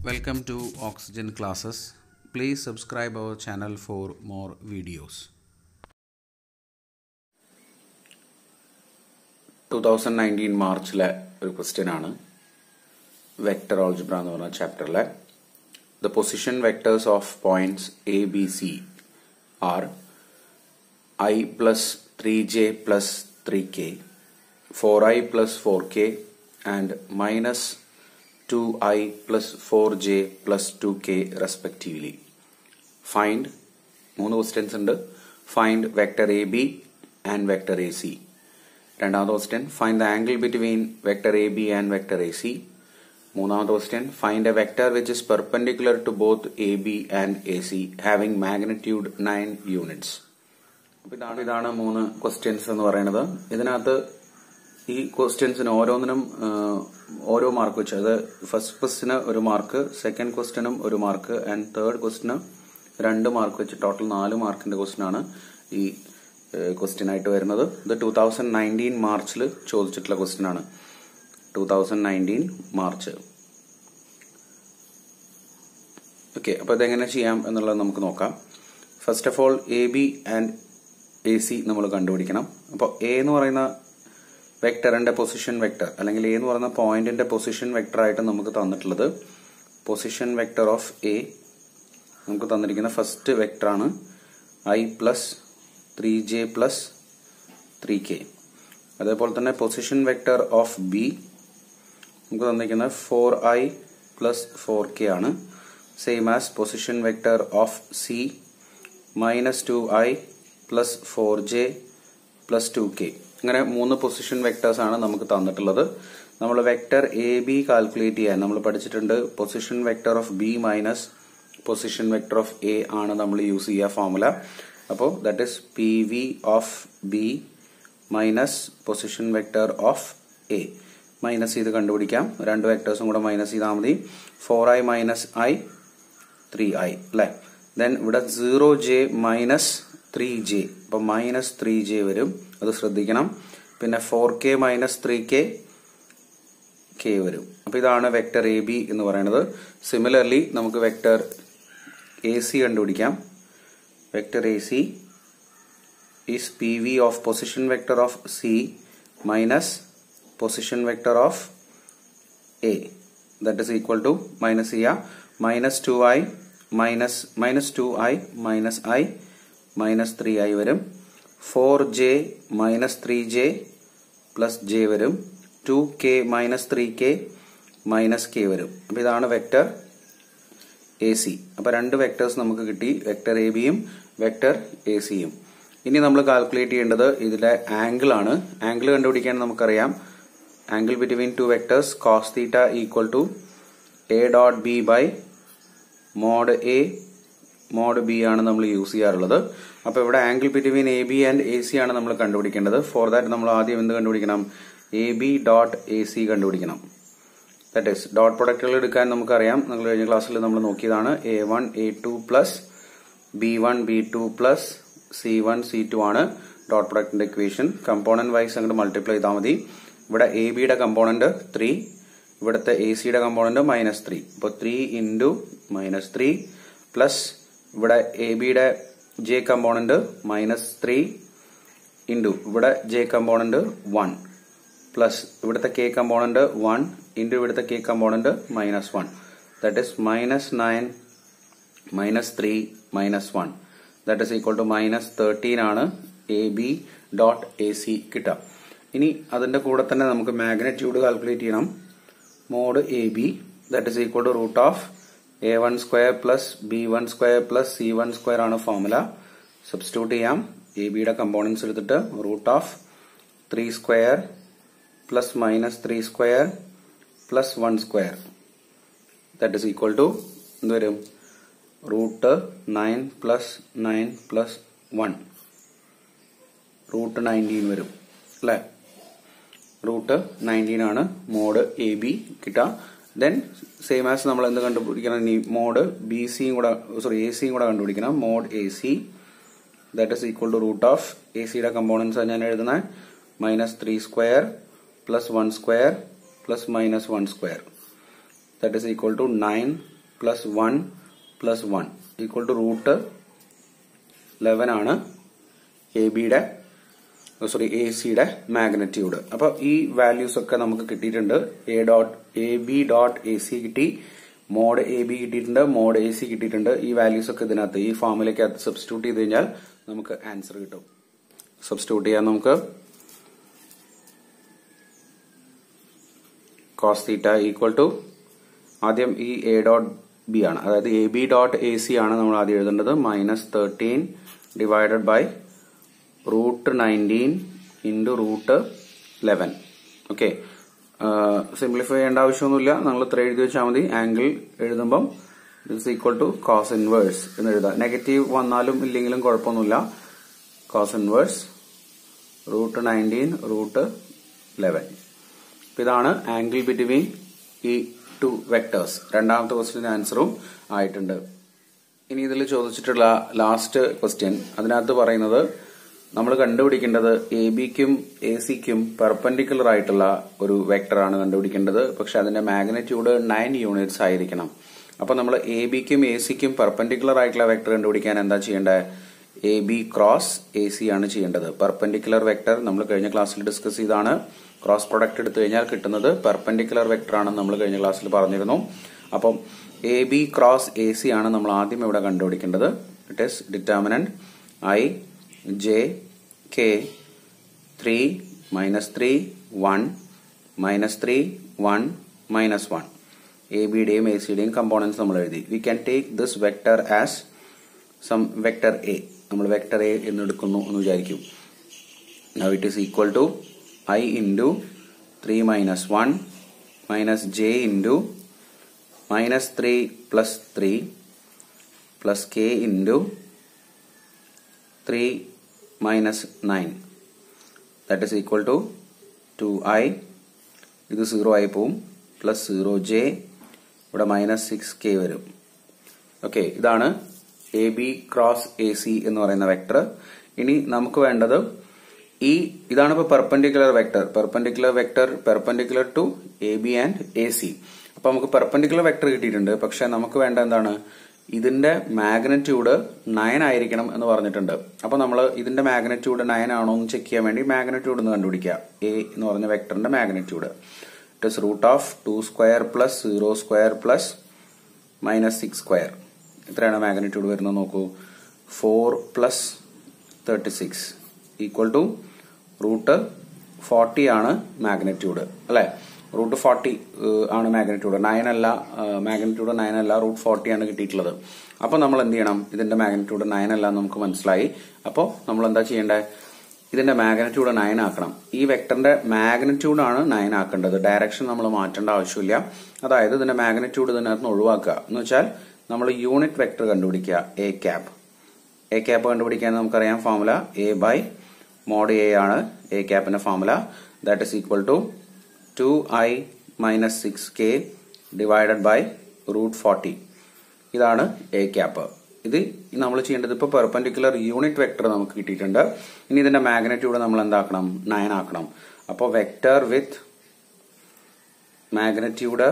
Welcome to Oxygen classes. Please subscribe our channel for more videos. 2019 മാർച്ചിലെ ഒരു question ആണ് vector algebra എന്ന് പറഞ്ഞ ചാപ്റ്ററിലെ the position vectors of points A B C are i plus three j plus three k four i plus four k and minus two I plus four j plus two k respectively find മൂന്ന് questions ഉണ്ട് find vector A B and vector A C രണ്ടാമത്തെ question find the angle between vector A B and vector A C മൂന്നാമത്തെ question find a vector which is perpendicular to both A B and A C having magnitude nine units അപ്പൊ ഇതാണ് ഇതാണ് മൂന്ന് questions എന്ന് പറയുന്നത് ഇതിനകത്ത് ഈ ക്വസ്റ്റ്യൻസിന് ഓരോന്നിനും ആ, ഓരോ മാർക്ക് വെച്ച് അത് ഫസ്റ്റ് ക്വസ്റ്റിന് ഒരു മാർക്ക് സെക്കൻഡ് ക്വസ്റ്റിനും ഒരു മാർക്ക് ആൻഡ് തേർഡ് ക്വസ്റ്റിന് രണ്ട് മാർക്ക് വെച്ച് ടോട്ടൽ നാല് മാർക്കിന്റെ ക്വസ്റ്റ്യൻ ആണ് ഈ ക്വസ്റ്റ്യൻ ആയിട്ട് വരുന്നത് ഇത് ടൂ തൗസൻഡ് നയൻറ്റീൻ മാർച്ചിൽ ചോദിച്ചിട്ടുള്ള ക്വസ്റ്റ്യൻ ആണ് two thousand nineteen March okay അപ്പൊ ഇതെങ്ങനെ ചെയ്യാം എന്നുള്ളത് നമുക്ക് നോക്കാം first of all A B and A C നമ്മൾ കണ്ടുപിടിക്കണം അപ്പോൾ എ എന്ന് പറയുന്ന വെക്ടറിന്റെ പൊസിഷൻ വെക്ടർ അല്ലെങ്കിൽ എ എന്ന് പറയുന്ന പോയിന്റിന്റെ പൊസിഷൻ വെക്ടർ ആയിട്ട് നമുക്ക് തന്നിട്ടുള്ളത് പൊസിഷൻ വെക്ടർ ഓഫ് എ നമുക്ക് തന്നിരിക്കുന്ന ഫസ്റ്റ് വെക്ടറാണ് i plus three j plus three k അതേപോലെ തന്നെ പൊസിഷൻ വെക്ടർ ഓഫ് ബി നമുക്ക് തന്നിരിക്കുന്നത് four i plus four k ആണ് same as position vector of C minus two I plus four j plus two k അങ്ങനെ മൂന്ന് position vectors ആണ് നമുക്ക് തന്നിട്ടുള്ളത് നമ്മൾ വെക്ടർ എ ബി കാൽക്കുലേറ്റ് ചെയ്യാൻ നമ്മൾ പഠിച്ചിട്ടുണ്ട് position vector of B minus position vector of A ആണ് നമ്മൾ യൂസ് ചെയ്യുക ഫോർമുല അപ്പോൾ that is P V of B minus position vector of A minus ചെയ്ത് കണ്ടുപിടിക്കാം രണ്ട് വെക്ടേഴ്സും കൂടെ മൈനസ് ചെയ്താൽ മതി four i minus i three i അല്ലെ ദെൻ ഇവിടെ zero j minus three j അപ്പൊ മൈനസ് ത്രീ ജെ വരും അത് ശ്രദ്ധിക്കണം പിന്നെ four k minus three k k വരും അപ്പൊ ഇതാണ് വെക്ടർ എ ബി എന്ന് പറയുന്നത് സിമിലർലി നമുക്ക് വെക്ടർ എ സി കണ്ടുപിടിക്കാം vector A C is PV of position vector of C minus position vector of A that is equal to minus here minus 2i minus minus 2i minus i minus 3i വരും 4j minus 3j plus j വരും 2k minus 3k minus k വരും അപ്പൊ ഇതാണ് vector A C അപ്പൊ രണ്ട് vectors നമുക്ക് കിട്ടി vector A ബിയും വെക്ടർ എ സിയും ഇനി നമ്മൾ കാൽക്കുലേറ്റ് ചെയ്യേണ്ടത് ഇതിലെ ആംഗിൾ ആണ് ആംഗിൾ കണ്ടുപിടിക്കാൻ നമുക്കറിയാം angle between two vectors cos theta equal to A dot B by mod A mod B ആണ് നമ്മൾ യൂസ് ചെയ്യാറുള്ളത് അപ്പൊ ഇവിടെ angle between A B and A C ആണ് നമ്മൾ കണ്ടുപിടിക്കേണ്ടത് ഫോർ ദാറ്റ് നമ്മൾ ആദ്യം എന്ത് കണ്ടുപിടിക്കണം A B dot A C കണ്ടുപിടിക്കണം ദാറ്റ് ഇസ് ഡോട്ട് പ്രൊഡക്റ്റുകൾ എടുക്കാൻ നമുക്കറിയാം നിങ്ങൾ കഴിഞ്ഞ ക്ലാസ്സിൽ നമ്മൾ നോക്കിയതാണ് A one A two plus B one B two plus C one C two ആണ് ഡോട്ട് പ്രൊഡക്റ്റിന്റെ ഇക്വേഷൻ കമ്പോണന്റ് വൈസ് അങ്ങോട്ട് മൾട്ടിപ്ലൈ ചെയ്താൽ മതി ഇവിടെ എ ബിയുടെ കമ്പോണന്റ് ത്രീ ഇവിടുത്തെ എ സിയുടെ കമ്പോണന്റ് മൈനസ് ത്രീ അപ്പോൾ three into minus three plus ഇവിടെ എ ബിയുടെ J component minus three into ഇവിടെ ജെ കമ്പോണന്റ് വൺ പ്ലസ് ഇവിടുത്തെ കെ കമ്പോണന്റ് വൺ ഇൻറ്റു ഇവിടുത്തെ K component minus one that is minus nine minus three minus one that is equal to minus thirteen ആണ് A B dot A C കിട്ടുക ഇനി അതിന്റെ കൂടെ തന്നെ നമുക്ക് magnitude calculate ചെയ്യണം mod A B that is equal to root of A one square plus B one square plus C one square ആണ് formula substitute ചെയ്യാം എ ബിയുടെ കമ്പോണൻസ് എടുത്തിട്ട് root of three square plus minus three square plus one square that is equal to എന്ത് വരും root nine plus nine plus one root nineteen വരും അല്ലെ root nineteen ആണ് mode A B കിട്ടുക then same as നമ്മൾ എന്ത് കണ്ടുപിടിക്കണം ഇനി മോഡ് ബി സിയും കൂടെ സോറി എ സിയും കൂടെ കണ്ടുപിടിക്കണം mod A C that is equal to root of A സിയുടെ കമ്പോണൻസ് ഞാൻ എഴുതുന്നത് minus three square plus one square plus minus one square that is equal to 9 plus one plus one equal to root eleven ആണ് A ബിയുടെ sorry A സിയുടെ magnitude അപ്പൊ ഈ values ഒക്കെ നമുക്ക് കിട്ടിയിട്ടുണ്ട് A dot A B dot A C കിട്ടി mod A B കിട്ടിയിട്ടുണ്ട് മോഡ് എ സി കിട്ടിയിട്ടുണ്ട് ഈ വാല്യൂസ് ഒക്കെ ഇതിനകത്ത് ഈ ഫോമിലേക്കകത്ത് സബ്സ്റ്റിറ്റ്യൂട്ട് ചെയ്ത് കഴിഞ്ഞാൽ നമുക്ക് ആൻസർ കിട്ടും സബ്സ്റ്റിറ്റ്യൂട്ട് ചെയ്യാൻ നമുക്ക് കോസ് തീറ്റ ഈക്വൽ ടു ആദ്യം ഈ എ ഡോട്ട് ബി ആണ് അതായത് A B dot A C ആണ് നമ്മൾ ആദ്യം എഴുതേണ്ടത് minus thirteen divided by root nineteen into root eleven okay simplify ചെയ്യേണ്ട ആവശ്യമൊന്നുമില്ല നമ്മൾ ഇത്ര എഴുതി വെച്ചാൽ മതി ആംഗിൾ എഴുതുമ്പം it's equal to cos inverse എന്ന് എഴുതാം നെഗറ്റീവ് വന്നാലും ഇല്ലെങ്കിലും കുഴപ്പമൊന്നുമില്ല cos inverse root nineteen root eleven ഇതാണ് ആംഗിൾ ബിറ്റ്വീൻ ഈ ടു വെക്ടേഴ്സ് രണ്ടാമത്തെ ക്വസ്റ്റ്യൻ ആൻസറും ആയിട്ടുണ്ട് ഇനി ഇതിൽ ചോദിച്ചിട്ടുള്ള ലാസ്റ്റ് ക്വസ്റ്റ്യൻ അതിനകത്ത് പറയുന്നത് നമ്മൾ കണ്ടുപിടിക്കേണ്ടത് എ ബിക്കും എ സിക്കും പെർപെൻഡിക്കുലർ ആയിട്ടുള്ള ഒരു വെക്ടറാണ് കണ്ടുപിടിക്കേണ്ടത് പക്ഷെ അതിന്റെ മാഗ്നറ്റ്യൂഡ് നയൻ യൂണിറ്റ്സ് ആയിരിക്കണം അപ്പൊ നമ്മൾ എ ബിക്കും എ സിക്കും പെർപെൻഡിക്കുലർ ആയിട്ടുള്ള വെക്ടർ കണ്ടുപിടിക്കാൻ എന്താ ചെയ്യേണ്ടത് A B cross A C ആണ് ചെയ്യേണ്ടത് പെർപെൻഡിക്കുലർ വെക്ടർ നമ്മൾ കഴിഞ്ഞ ക്ലാസ്സിൽ ഡിസ്കസ് ചെയ്താണ് ക്രോസ് പ്രൊഡക്റ്റ് എടുത്തു കഴിഞ്ഞാൽ കിട്ടുന്നത് പെർപെൻഡിക്കുലർ വെക്ടർ ആണെന്ന് നമ്മൾ കഴിഞ്ഞ ക്ലാസ്സിൽ പറഞ്ഞിരുന്നു അപ്പം A B cross A C ആണ് നമ്മൾ ആദ്യം ഇവിടെ കണ്ടുപിടിക്കേണ്ടത് it is determinant I J K three minus three one minus three one minus one A ബിയുടെയും എ സിയുടെയും കമ്പോണൻസ് നമ്മൾ എഴുതി we can take this vector as some vector A നമ്മൾ വെക്ടർ എ എന്ന് എടുക്കുന്നു എന്ന് വിചാരിക്കും now it is equal to I into three minus one minus J into minus three plus three plus K into three minus nine that is equal to two I ഇത് zero ആയി പോവും plus zero J ഇവിടെ minus six K വരും okay ഇതാണ് A B cross A C എന്ന് പറയുന്ന vector ഇനി നമുക്ക് വേണ്ടത് ഈ ഇതാണ് ഇപ്പൊ perpendicular vector perpendicular vector perpendicular to A B and A C അപ്പൊ നമുക്ക് പെർപെൻഡിക്കുലർ വെക്ടർ കിട്ടിയിട്ടുണ്ട് പക്ഷെ നമുക്ക് വേണ്ട എന്താണ് ഇതിന്റെ മാഗ്നറ്റ്യൂഡ് നയൻ ആയിരിക്കണം എന്ന് പറഞ്ഞിട്ടുണ്ട് അപ്പൊ നമ്മൾ ഇതിന്റെ മാഗ്നറ്റ്യൂഡ് നയൻ ആണോ എന്ന് ചെക്ക് ചെയ്യാൻ വേണ്ടി മാഗ്നറ്റ്യൂഡ് എന്ന് കണ്ടുപിടിക്കുക എ എന്ന് പറഞ്ഞ വെക്ടറിന്റെ magnitude it is root of two square plus zero square plus minus six square എത്രയാണ് മാഗ്നറ്റ്യൂഡ് വരുന്നത് നോക്കൂ four plus thirty six equal to root forty ആണ് മാഗ്നറ്റ്യൂഡ് അല്ലെ റൂട്ട് ഫോർട്ടി ആണ് മാഗ്നറ്റ്യൂഡ് നയൻ അല്ല മാഗ്നറ്റ്യൂഡ് നയൻ അല്ല റൂട്ട് ഫോർട്ടി ആണ് കിട്ടിയിട്ടുള്ളത് അപ്പൊ നമ്മൾ എന്ത് ചെയ്യണം ഇതിന്റെ മാഗ്നറ്റ്യൂഡ് നയൻ അല്ല എന്ന് നമുക്ക് മനസ്സിലായി അപ്പോൾ നമ്മൾ എന്താ ചെയ്യേണ്ടത് ഇതിന്റെ മാഗ്നറ്റ്യൂഡ് നയൻ ആക്കണം ഈ വെക്ടറിന്റെ മാഗ്നറ്റ്യൂഡ് ആണ് നയൻ ആക്കേണ്ടത് ഡയറക്ഷൻ നമ്മൾ മാറ്റേണ്ട ആവശ്യമില്ല അതായത് ഇതിന്റെ മാഗ്നറ്റ്യൂഡ് ഇതിനകത്ത് ഒഴിവാക്കുക എന്ന് വെച്ചാൽ നമ്മൾ യൂണിറ്റ് വെക്ടർ കണ്ടുപിടിക്കുക എ ക്യാപ് എ ക്യാപ്പ് കണ്ടുപിടിക്കാൻ നമുക്കറിയാം formula A by mod A ആണ് എ ക്യാപ്പിന്റെ formula that is equal to two I minus six K divided by root forty ഇതാണ് എ ക്യാപ്പ് ഇത് നമ്മൾ ചെയ്യേണ്ടത് ഇപ്പോൾ പെർപെൻഡിക്കുലർ യൂണിറ്റ് വെക്ടർ നമുക്ക് കിട്ടിയിട്ടുണ്ട് ഇനി ഇതിന്റെ മാഗ്നറ്റ്യൂഡ് നമ്മൾ എന്താക്കണം നയൻ ആക്കണം അപ്പോൾ വെക്ടർ വിത്ത് മാഗ്നറ്റ്യൂഡ്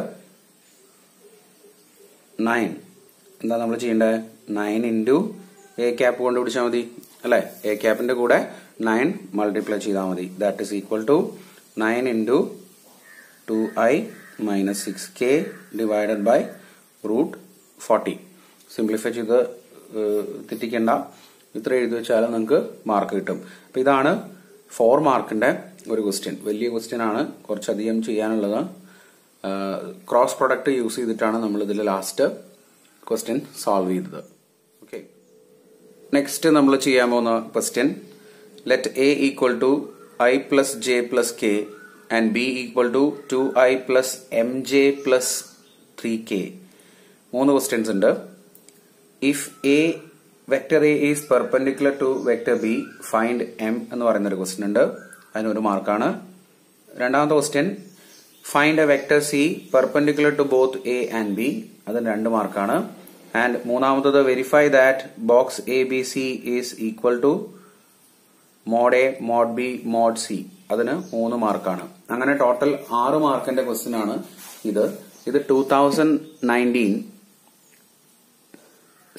നയൻ എന്താ നമ്മൾ ചെയ്യേണ്ടത് നയൻ ഇൻറ്റു എ ക്യാപ്പ് കൊണ്ട് പിടിച്ചാൽ മതി അല്ലെ എ ക്യാപ്പിന്റെ കൂടെ നയൻ മൾട്ടിപ്ലൈ ചെയ്താൽ മതി that is equal to nine into two I minus six K divided by root forty simplify ചെയ്ത് തെറ്റിക്കേണ്ട ഇത്ര എഴുതി വെച്ചാൽ നിങ്ങൾക്ക് മാർക്ക് കിട്ടും അപ്പൊ ഇതാണ് ഫോർ മാർക്കിന്റെ ഒരു ക്വസ്റ്റ്യൻ വലിയ ക്വസ്റ്റ്യൻ ആണ് കുറച്ചധികം ചെയ്യാനുള്ളത് ക്രോസ് പ്രൊഡക്റ്റ് യൂസ് ചെയ്തിട്ടാണ് നമ്മൾ ഇതിൽ ലാസ്റ്റ് ക്വസ്റ്റ്യൻ സോൾവ് ചെയ്തത് ഓക്കെ നെക്സ്റ്റ് നമ്മൾ ചെയ്യാൻ പോകുന്ന question let A equal to I plus J plus K and B equal to two I plus M J plus three K മൂന്ന് ക്വസ്റ്റ്യൻസ് ഉണ്ട് if a vector A is perpendicular to vector B find M എന്ന് പറയുന്ന ഒരു question ഉണ്ട് അതിനൊരു മാർക്കാണ് രണ്ടാമത്തെ question find a vector C perpendicular to both A and B അതിന് രണ്ട് മാർക്കാണ് ആൻഡ് മൂന്നാമത്തത് verify that box A B C is equal to mod A mod B mod C അതിന് മൂന്ന് മാർക്കാണ് അങ്ങനെ ടോട്ടൽ ആറ് മാർക്കിന്റെ ക്വസ്റ്റ്യൻ ആണ് ഇത് ഇത് ടൂ തൗസൻഡ് നയൻറ്റീൻ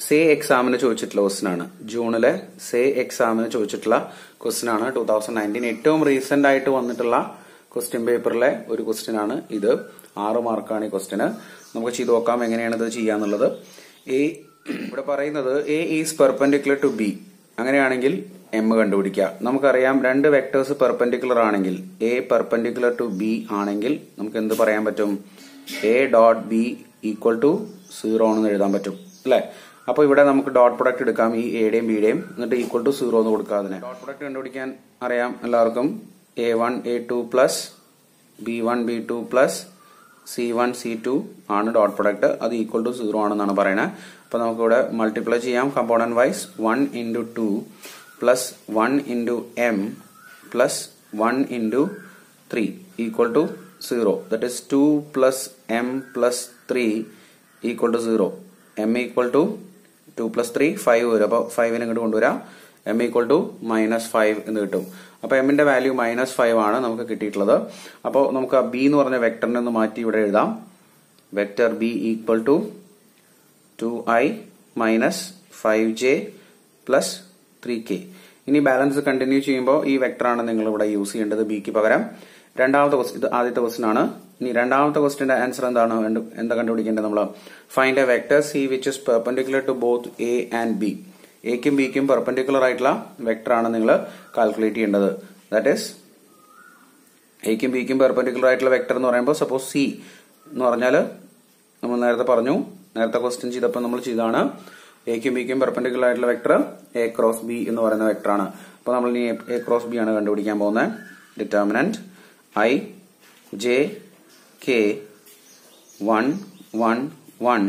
സേ എക്സാമിന് ചോദിച്ചിട്ടുള്ള ക്വസ്റ്റൻ ആണ് ജൂണിലെ സേ എക്സാമിന് ചോദിച്ചിട്ടുള്ള ക്വസ്റ്റൻ ആണ് ടൂ തൗസൻഡ് നയൻറ്റീൻ ഏറ്റവും റീസെന്റ് ആയിട്ട് വന്നിട്ടുള്ള ക്വസ്റ്റ്യൻ പേപ്പറിലെ ഒരു ക്വസ്റ്റ്യൻ ആണ് ഇത് ആറ് മാർക്കാണ് ഈ ക്വസ്റ്റ്യന് നമുക്ക് ചെയ്ത് നോക്കാം എങ്ങനെയാണ് ഇത് ചെയ്യാന്നുള്ളത് എ ഇവിടെ പറയുന്നത് A is perpendicular to B അങ്ങനെയാണെങ്കിൽ എം കണ്ടുപിടിക്കുക നമുക്കറിയാം രണ്ട് വെക്ടേഴ്സ് പെർപെൻഡിക്കുലർ ആണെങ്കിൽ എ പെർപെൻഡിക്കുലർ ടു ബി ആണെങ്കിൽ നമുക്ക് എന്ത് പറയാൻ പറ്റും A dot B equal to zero എന്ന് എഴുതാൻ പറ്റും അല്ലെ അപ്പൊ ഇവിടെ നമുക്ക് ഡോട്ട് പ്രൊഡക്റ്റ് എടുക്കാം ഈ എയുടെയും ബിയുടെയും എന്നിട്ട് ഈക്വൽ ടു സീറോ എന്ന് കൊടുക്കാം അതിനെ ഡോട്ട് പ്രൊഡക്റ്റ് കണ്ടുപിടിക്കാൻ അറിയാം എല്ലാവർക്കും A one A two plus B one B two plus C one C two ആണ് ഡോട്ട് പ്രൊഡക്റ്റ് അത് ഈക്വൽ ടു സീറോ ആണെന്നാണ് പറയുന്നത് അപ്പൊ നമുക്ക് ഇവിടെ മൾട്ടിപ്ലൈ ചെയ്യാം component wise one into two plus one into M plus one into three equal to zero that is two plus M plus three equal to zero M equal to two plus three five വരും അപ്പോൾ ഫൈവിന് ഇങ്ങോട്ട് കൊണ്ടുവരാം M equal to minus five എന്ന് കിട്ടും അപ്പൊ എമ്മിന്റെ value minus five ആണ് നമുക്ക് കിട്ടിയിട്ടുള്ളത് അപ്പോൾ നമുക്ക് ആ ബി എന്ന് പറഞ്ഞ വെക്ടറിനെ ഒന്ന് മാറ്റി ഇവിടെ എഴുതാം vector B equal to two I minus five J plus three K ഇനി ബാലൻസ് കണ്ടിന്യൂ ചെയ്യുമ്പോൾ ഈ വെക്ടറാണ് നിങ്ങൾ ഇവിടെ യൂസ് ചെയ്യേണ്ടത് ബിക്ക് പകരം രണ്ടാമത്തെ ക്വസ്റ്റ്യൻ ഇത് ആദ്യത്തെ ക്വസ്റ്റ്യൻ ആണ് ഇനി രണ്ടാമത്തെ ക്വസ്റ്റിന്റെ ആൻസർ എന്താണ് എന്ത്- എന്താ കണ്ടുപിടിക്കേണ്ടത് നമ്മൾ find a vector C which is perpendicular to both A and B എക്കും ബിക്കും പെർപെൻഡിക്കുലർ ആയിട്ടുള്ള വെക്ടർ ആണ് നിങ്ങൾ കാൽക്കുലേറ്റ് ചെയ്യേണ്ടത് ദാറ്റ് ഈസ് എക്കും ബിക്കും പെർപെൻഡിക്കുലർ ആയിട്ടുള്ള വെക്ടർ എന്ന് പറയുമ്പോൾ സപ്പോസ് സി എന്ന് പറഞ്ഞാൽ നമ്മൾ നേരത്തെ പറഞ്ഞു നേരത്തെ ക്വസ്റ്റ്യൻ ചെയ്തപ്പോൾ നമ്മൾ ചെയ്താണ് എക്കും ബിക്കും പെർപെൻഡിക്കുലർ ആയിട്ടുള്ള വെക്ടർ എ ക്രോസ് ബി എന്ന് പറയുന്ന വെക്ടർ ആണ് അപ്പോൾ നമ്മൾ ഇനി എ ക്രോസ് ബി ആണ് കണ്ടുപിടിക്കാൻ പോകുന്നത് determinant I J K one one one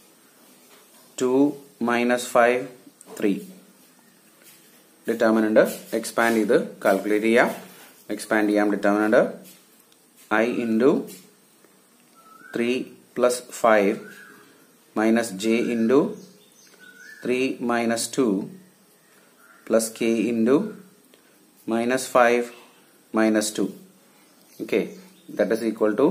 two minus five three determinant expand ചെയ്ത് കാൽക്കുലേറ്റ് ചെയ്യാം എക്സ്പാൻഡ് ചെയ്യാം determinant I into three plus five minus J into three minus two plus K into minus five minus two okay that is equal to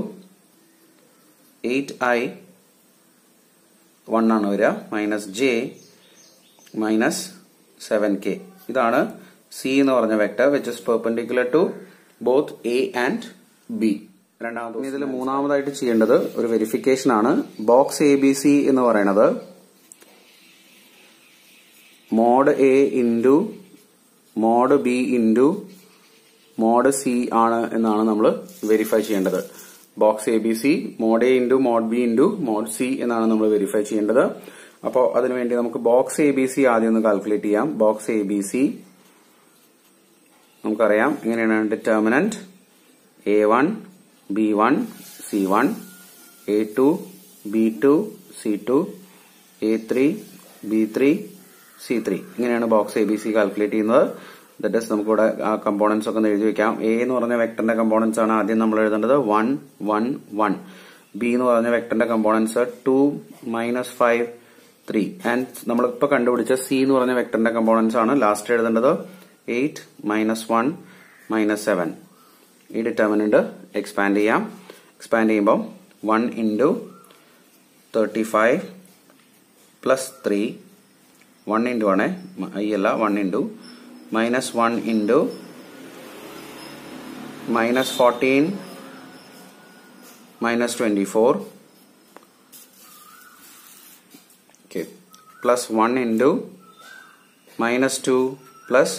8i 1 ആണ് വരിക minus J minus seven K ഇതാണ് C എന്ന് പറഞ്ഞ vector which is perpendicular to both A and B രണ്ടാമത് ഇതിൽ മൂന്നാമതായിട്ട് ചെയ്യേണ്ടത് ഒരു വെരിഫിക്കേഷൻ ആണ് ബോക്സ് എ ബി സി എന്ന് പറയുന്നത് mod A into mod B into mod C ആണ് എന്നാണ് നമ്മൾ വെരിഫൈ ചെയ്യേണ്ടത് box A B C mod A into mod B into mod C എന്നാണ് നമ്മൾ വെരിഫൈ ചെയ്യേണ്ടത് അപ്പോൾ അതിനുവേണ്ടി നമുക്ക് ബോക്സ് എ ബി സി ആദ്യം ഒന്ന് കാൽക്കുലേറ്റ് ചെയ്യാം ബോക്സ് എ ബി സി നമുക്കറിയാം എങ്ങനെയാണ് determinant A one B one C one A two B two C two A three B three C three ഇങ്ങനെയാണ് box A B C calculate ചെയ്യുന്നത് that is നമുക്കിവിടെ ആ components ഒക്കെ ഒന്ന് എഴുതി വെക്കാം എ എന്ന് പറഞ്ഞ വെക്ടറിന്റെ കമ്പോണൻസ് ആണ് ആദ്യം നമ്മൾ എഴുതേണ്ടത് വൺ വൺ വൺ ബി എന്ന് പറഞ്ഞ വെക്ടറിന്റെ components two minus five three and നമ്മളിപ്പോ കണ്ടുപിടിച്ച സി എന്ന് പറഞ്ഞ വെക്ടറിന്റെ കമ്പോണൻസ് ആണ് ലാസ്റ്റ് എഴുതേണ്ടത് eight minus one minus seven ഈ ഡിറ്റർമിനന്റ് എക്സ്പാൻഡ് ചെയ്യാം എക്സ്പാൻഡ് ചെയ്യുമ്പോൾ one into thirty five plus three one into ആണേ ഐ അല്ല one into minus one into minus fourteen minus twenty four okay plus one into minus two plus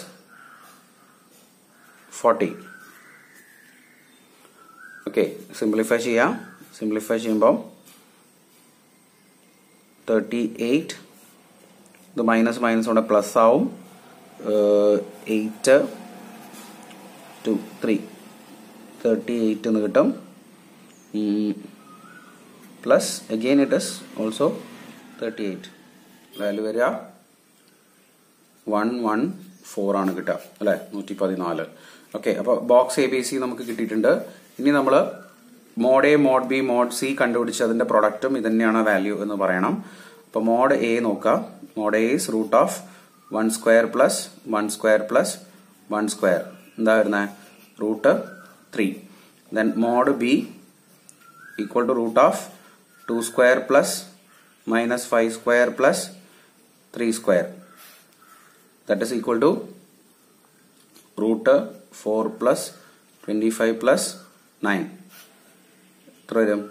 forty okay simplify ചെയ്യാം simplify ചെയ്യുമ്പോൾ thirty eight ഇത് minus minus കൊണ്ട് plus ആവും eight two three thirty eight എന്ന് കിട്ടും plus again it is also thirty eight value വരിക one one four ആണ് കിട്ടുക അല്ലെ നൂറ്റി പതിനാല് ഓക്കെ അപ്പോൾ ബോക്സ് എ ബി സി നമുക്ക് കിട്ടിയിട്ടുണ്ട് ഇനി നമ്മൾ mod A mod B mod C കണ്ടുപിടിച്ച് അതിന്റെ പ്രൊഡക്റ്റും ഇത് തന്നെയാണ് വാല്യൂ എന്ന് പറയണം അപ്പോൾ മോഡ് എ നോക്കുക mod A is root of one square plus one square plus one square എന്താ വരുന്നത് root three then mod B equal to root of two square plus minus five square plus three square that is equal to root four plus twenty five plus nine എത്ര വരും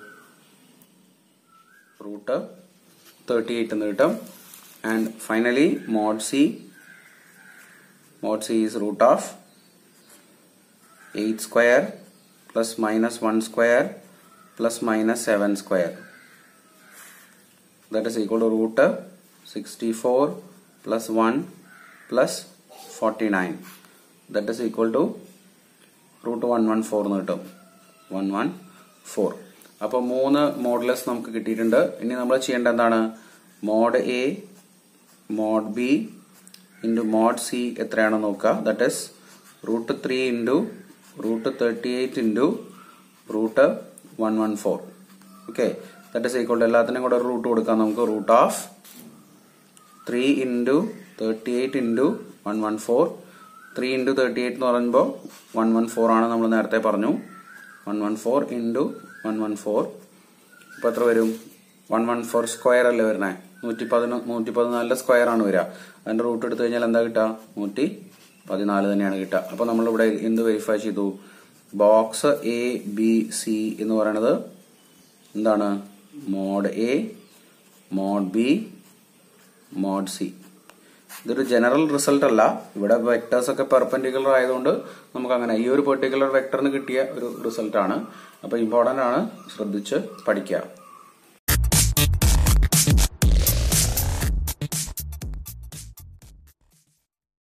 root thirty eight എന്ന് കിട്ടും and finally mod C mod C is root of eight square plus minus one square plus minus seven square that is equal to root 64 plus 1 plus 49 that is equal to root one one four എന്ന് കിട്ടും one one four അപ്പോൾ മൂന്ന് modulus നമുക്ക് കിട്ടിയിട്ടുണ്ട് ഇനി നമ്മൾ ചെയ്യേണ്ട എന്താണ് mod A mod B into mod C എത്രയാണെന്ന് നോക്കുക that is root three into root thirty eight into root one one four okay that is equal to എല്ലാത്തിനും കൂടെ റൂട്ട് കൊടുക്കാം നമുക്ക് root of three into thirty eight into one one four three into thirty eight എന്ന് പറയുമ്പോൾ one one four ആണ് നമ്മൾ നേരത്തെ പറഞ്ഞു one one four into one one four ഇപ്പം എത്ര വരും വൺ വൺ ഫോർ സ്ക്വയർ അല്ലേ വരുന്നത് നൂറ്റി പതിനൊ നൂറ്റി പതിനാലിന്റെ സ്ക്വയർ ആണ് വരിക അതിന്റെ റൂട്ട് എടുത്തു കഴിഞ്ഞാൽ എന്താ കിട്ടുക നൂറ്റി പതിനാല് തന്നെയാണ് കിട്ടുക അപ്പൊ നമ്മളിവിടെ എന്ത് വെരിഫൈ ചെയ്തു ബോക്സ് എ ബി സി എന്ന് പറയുന്നത് എന്താണ് mod A mod B mod C ഇതൊരു ജനറൽ റിസൾട്ട് അല്ല ഇവിടെ വെക്ടേഴ്സ് ഒക്കെ പെർപെൻഡിക്കുലർ ആയതുകൊണ്ട് നമുക്ക് അങ്ങനെ ഈ ഒരു പെർട്ടിക്കുലർ വെക്ടറിന് കിട്ടിയ ഒരു റിസൾട്ട് ആണ് അപ്പൊ ഇമ്പോർട്ടന്റ് ആണ് ശ്രദ്ധിച്ച് പഠിക്കുക